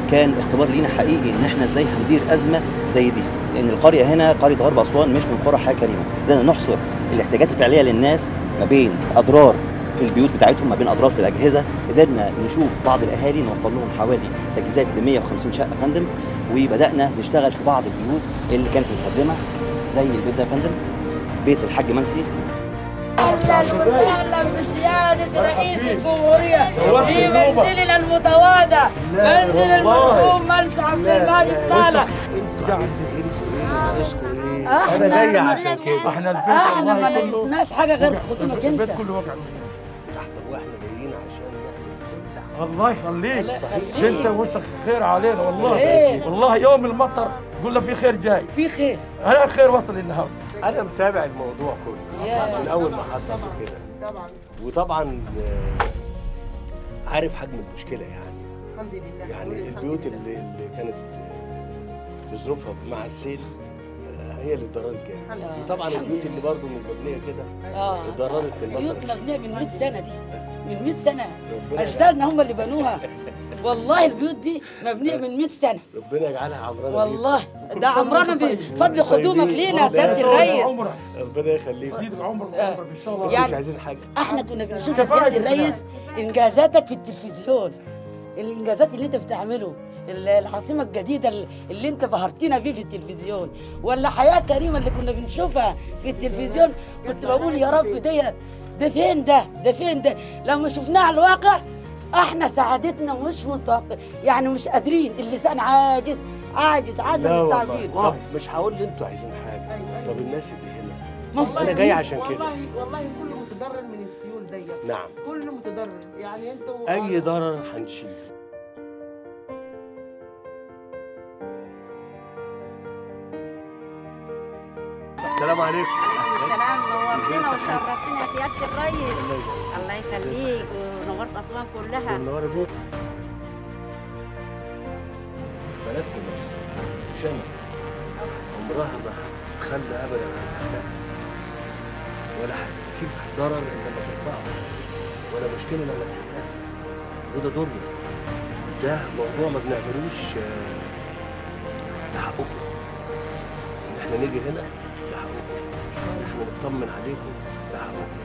كان اختبار لينا حقيقي ان احنا ازاي هندير ازمه زي دي لان القريه هنا قريه غرب اسوان مش من قرى حياه كريمه قدرنا نحصر الاحتياجات الفعليه للناس ما بين اضرار في البيوت بتاعتهم ما بين اضرار في الاجهزه قدرنا نشوف بعض الاهالي نوفر لهم حوالي تجهيزات ل 150 شقه يا فندم وبدانا نشتغل في بعض البيوت اللي كانت متهدمه زي البيت ده يا فندم بيت الحاج منسي اهلا وسهلا بسيادة رئيس الجمهورية في منزلنا المتواضع منزل المرحوم مرسى عبد الماجد صالح انا جاي عشان كده احنا البيت احنا ما والله كله- ناقصناش حاجة غير خطيبك انت البيت كله وجع تحت واحنا جايين عشان نعمل كل حاجه الله يخليك الله يخليك. انت وشك خير علينا والله خير. والله يوم المطر قلنا في خير جاي في خير انا خير وصل النهارده انا متابع الموضوع كله يا. من اول ما حصل كده طبعا وطبعا آه، عارف حجم المشكله يعني الحمد لله يعني البيوت اللي, اللي كانت آه، بظروفها مع السيل آه، هي اللي اتضررت جامد لله. وطبعا الحمد البيوت اللي برضه من مبنيه كده اه اتضررت من المطر بيوت الشديد. مبنية من 100 سنة دي من 100 سنة ربنا أجدادنا هم اللي بنوها والله البيوت دي مبنية من 100 سنة ربنا يجعلها عمرنا والله كل ده سنة عمرنا وانتم طيبين. بفضل خدومك لينا يا سيادة طول الريس عمرك جدا. ربنا يخليك يزيدك عمرك آه. وعمرك ان شاء الله يعني- مش عايزين حاجه احنا كنا بنشوف يا سياده الريس انجازاتك في التلفزيون الانجازات اللي انت بتعمله ال- العاصمه الجديده ال- اللي انت بهرتنا بيه في التلفزيون ولا حياه كريمه اللي كنا بنشوفها في التلفزيون كنت بقول يا رب ديت ده فين ده ده فين ده لما شفناه على الواقع احنا سعادتنا مش متوقع يعني مش قادرين اللسان عاجز عاجز عاجز لا عن والله التعبير طب مش هقول لي انتوا عايزين حاجه طب الناس اللي هنا مبسوطين. انا جاي عشان كده والله والله كله متضرر من السيول ديت نعم كله متضرر يعني انتوا اي ضرر هنشيل السلام عليكم السلام ازاي نورتنا صحتك؟ وشرفتنا يا سيادة الريس الله يجزاك. الله يخليك ونورت أسوان كلها منور بيك بلدكم مش انا عمرها ما هتتخلى ابدا عن اهلها ولا هتسيب ضرر الا لما ترفعه ولا مشكله لما تحلها وده دورنا ده موضوع ما بنعملوش آه، ده حقكم ان احنا نيجي هنا ده حقكم ان احنا نطمن عليكم ده حقكم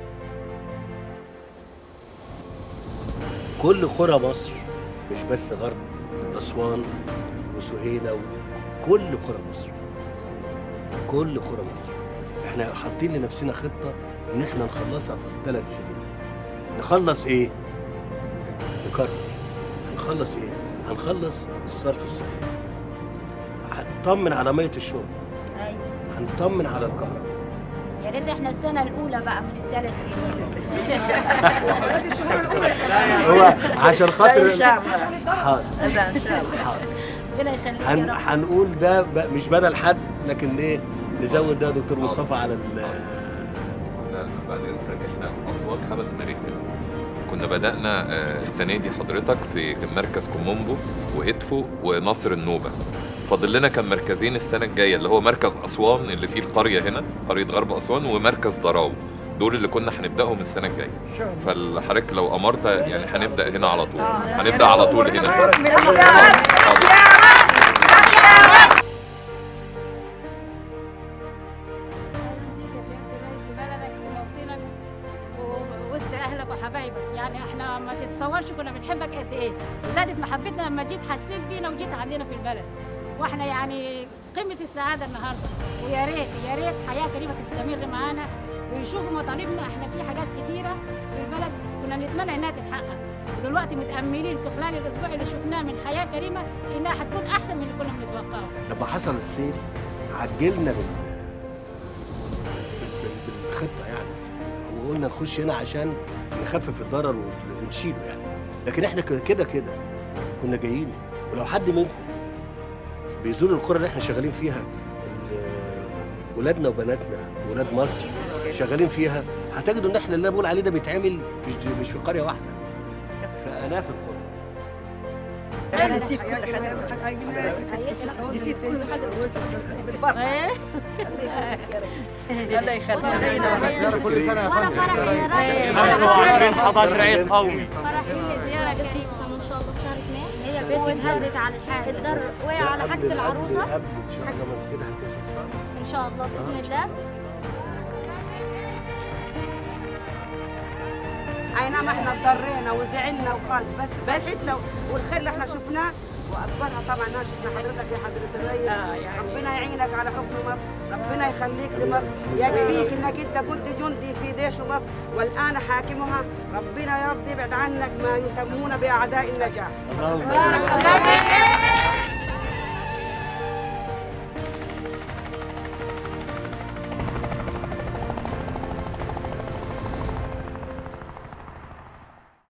كل قرى مصر مش بس غرب أسوان وسهيلة وكل قرى مصر كل قرى مصر احنا حاطين لنفسنا خطة ان احنا نخلصها في ثلاث سنين نخلص ايه؟ نكرر هنخلص ايه؟ هنخلص الصرف الصحي هنطمن على مية الشرب أيوة هنطمن على الكهرباء يا ريت احنا السنة الأولى بقى من الثلاث سنين هو عشان خاطر إن شاء الله حاضر لا إن شاء الله حاضر ربنا يخليك هن... يا رب هنقول ده ب... مش بدل حد لكن ايه نزود ده دكتور مصطفى على ال... ده بعد اذنك احنا اسوان خمس مراكز كنا بدأنا آه، السنة دي حضرتك في مركز كومومبو وإدفو ونصر النوبة فاضل لنا كان مركزين السنة الجاية اللي هو مركز أسوان اللي فيه القرية هنا قرية غرب أسوان ومركز ضراو دول اللي كنا هنبدأهم السنة الجاية فالحضرتك لو أمرت يعني هنبدأ هنا على طول هنبدأ على طول هنا فيك يا سيادة الرئيس في بلدك وموطنك ووسط أهلك وحبايبك يعني احنا ما تتصورش كنا بنحبك قد إيه زادت محبتنا لما جيت حسيت بينا وجيت عندنا في البلد واحنا يعني قمة السعادة النهاردة ويا ريت يا ريت حياة كريمة تستمر معانا ويشوفوا مطالبنا احنا في حاجات كتيرة في البلد كنا نتمنى انها تتحقق ودلوقتي متأملين في خلال الأسبوع اللي شفناه من حياة كريمة إنها هتكون أحسن من اللي كنا بنتوقعه لما حصل السيل عجلنا بال... بال... بال... بالخطه يعني وقلنا نخش هنا عشان نخفف الضرر ون- ونشيله يعني لكن احنا كده كده كده كنا جايين ولو حد منكم بيزور القرى اللي احنا شغالين فيها ال- ولادنا وبناتنا ولاد مصر شغالين فيها هتجدوا ان احنا اللي انا بقول عليه ده بيتعمل مش مش في قريه واحده في الاف القرى نسيت كل حاجة نسيت كل حاجة الله يخليك كل سنه يا وأنا فندم فرح يا ريس 25 حضر عيد قومي فرحين لزيارة كريمة إن شاء الله في شهر اثنين هي اتهدت على الحاجه الدار وقع على قبل- حاجة قبل- العروسة قبل ان شاء الله من كده هتكون خلصانه إن شاء الله بإذن الله اي نعم احنا اتضرينا وزعلنا وخالص بس فرحتنا والخير اللي احنا شفناه واكبرها طبعا انا شفنا حضرتك يا حضره الرئيس آه، يعني- ربنا يعينك على حكم مصر ربنا يخليك لمصر يكفيك انك انت كنت جندي في جيش مصر والان حاكمها ربنا يا رب يبعد عنك ما يسمون باعداء النجاه اللهم